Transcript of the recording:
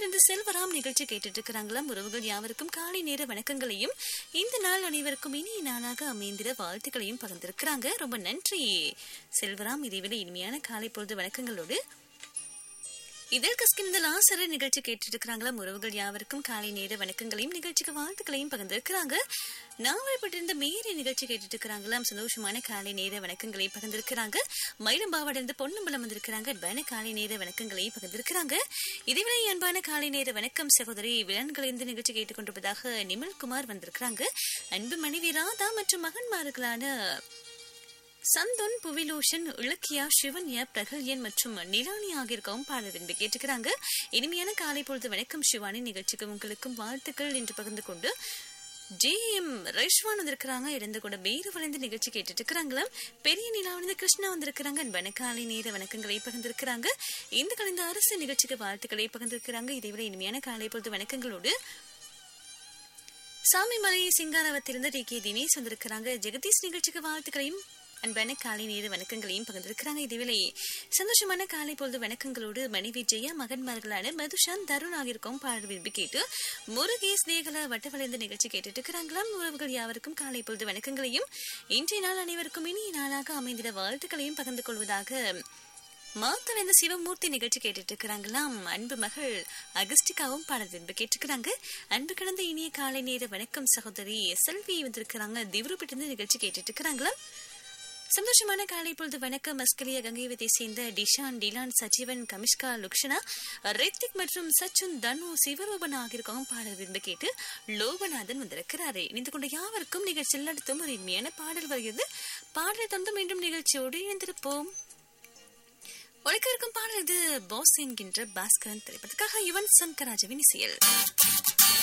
இருந்து செல்வராம் நிகழ்ச்சி கேட்டுட்டு இருக்கிறாங்களாம் உறவுகள் யாவருக்கும் காலை நேர வணக்கங்களையும் இந்த நாள் அனைவருக்கும் இனிய நாளாக அமைந்திட வாழ்த்துக்களையும் பகிர்ந்திருக்கிறாங்க ரொம்ப நன்றி செல்வராம் இதைவிட இனிமையான காலை பொழுது வணக்கங்களோடு இதழ் கஸ்கிந்த லாசர நிகழ்ச்சி கேட்டுட்டு இருக்கிறாங்களா உறவுகள் யாவருக்கும் காலை நேர வணக்கங்களையும் நிகழ்ச்சிக்கு வாழ்த்துக்களையும் பகிர்ந்திருக்கிறாங்க நாவல்பட்டிருந்த மேரி நிகழ்ச்சி கேட்டுட்டு இருக்கிறாங்களாம் சந்தோஷமான காலை நேர வணக்கங்களையும் பகிர்ந்திருக்கிறாங்க மயிலம்பாவோட இருந்து பொன்னம்பலம் வந்திருக்கிறாங்க அன்பான காலை நேர வணக்கங்களையும் பகிர்ந்திருக்கிறாங்க இதுவரை அன்பான காலை நேர வணக்கம் சகோதரி விலன்களிருந்து நிகழ்ச்சி கேட்டுக்கொண்டிருப்பதாக நிமல்குமார் வந்திருக்கிறாங்க அன்பு மனைவி ராதா மற்றும் மகன்மார்களான சந்தோன் புவிலோஷன் இலக்கியா சிவன்யா பிரகல்யன் மற்றும் நிலானி ஆகியோருக்கும் பாடல் விரும்பி கேட்டுக்கிறாங்க இனிமையான காலை பொழுது வணக்கம் சிவானி நிகழ்ச்சிக்கு உங்களுக்கும் வாழ்த்துக்கள் என்று பகிர்ந்து கொண்டு ஜே எம் ரைஷ்வான் வந்திருக்கிறாங்க இருந்து கூட பேரு வளைந்து நிகழ்ச்சி கேட்டுட்டு இருக்கிறாங்களாம் பெரிய நிலா வந்து கிருஷ்ணா வந்திருக்கிறாங்க அன்பான காலை நேர வணக்கங்களை பகிர்ந்திருக்கிறாங்க இந்த கலந்த அரசு நிகழ்ச்சிக்கு வாழ்த்துக்களை பகிர்ந்திருக்கிறாங்க இதைவிட இனிமையான காலை பொழுது வணக்கங்களோடு சாமிமலை சிங்காரவத்திலிருந்து டி கே தினேஷ் வந்திருக்கிறாங்க ஜெகதீஷ் நிகழ்ச்சிக்கு வாழ்த்துக்களையும் அன்பான காலை நேர வணக்கங்களையும் பகிர்ந்திருக்கிறாங்க இதுவேளை சந்தோஷமான காலை பொழுது வணக்கங்களோடு மனைவி ஜெயா மகன்மார்களான மதுஷான் தருண் ஆகியிருக்கும் பாடல் விரும்பி கேட்டு முருகேஷ் தேகல வட்டவளைந்த நிகழ்ச்சி கேட்டுட்டு இருக்கிறாங்களாம் உறவுகள் யாவருக்கும் காலை பொழுது வணக்கங்களையும் இன்றைய நாள் அனைவருக்கும் இனிய நாளாக அமைந்திட வாழ்த்துக்களையும் பகிர்ந்து கொள்வதாக மாத்தல் இந்த சிவமூர்த்தி நிகழ்ச்சி கேட்டுட்டு இருக்கிறாங்களாம் அன்பு மகள் அகஸ்டிகாவும் பாடல் விரும்பி கேட்டுக்கிறாங்க அன்பு கடந்த இனிய காலை நேர வணக்கம் சகோதரி செல்வி வந்திருக்கிறாங்க திவ்ருப்பிட்டு நிகழ்ச்சி கேட்டுட்டு இருக்கிறாங்களாம் சந்தோஷமான காலை பொழுது வணக்கம் மஸ்கலிய கங்கைவத்தை சேர்ந்த டிஷான் டிலான் சஜீவன் கமிஷ்கா லுக்ஷனா ரித்திக் மற்றும் சச்சுன் தனு சிவரூபன் ஆகியிருக்கவும் பாடல் விரும்பி கேட்டு லோகநாதன் வந்திருக்கிறாரு இணைந்து கொண்ட யாவருக்கும் நிகழ்ச்சியில் அடுத்தும் ஒரு இனிமையான பாடல் வருகிறது பாடலை தந்து மீண்டும் நிகழ்ச்சியோடு இணைந்திருப்போம் ஒழிக்க இருக்கும் பாடல் இது பாஸ் என்கின்ற பாஸ்கரன் திரைப்படத்துக்காக யுவன் சங்கராஜவின் இசையில்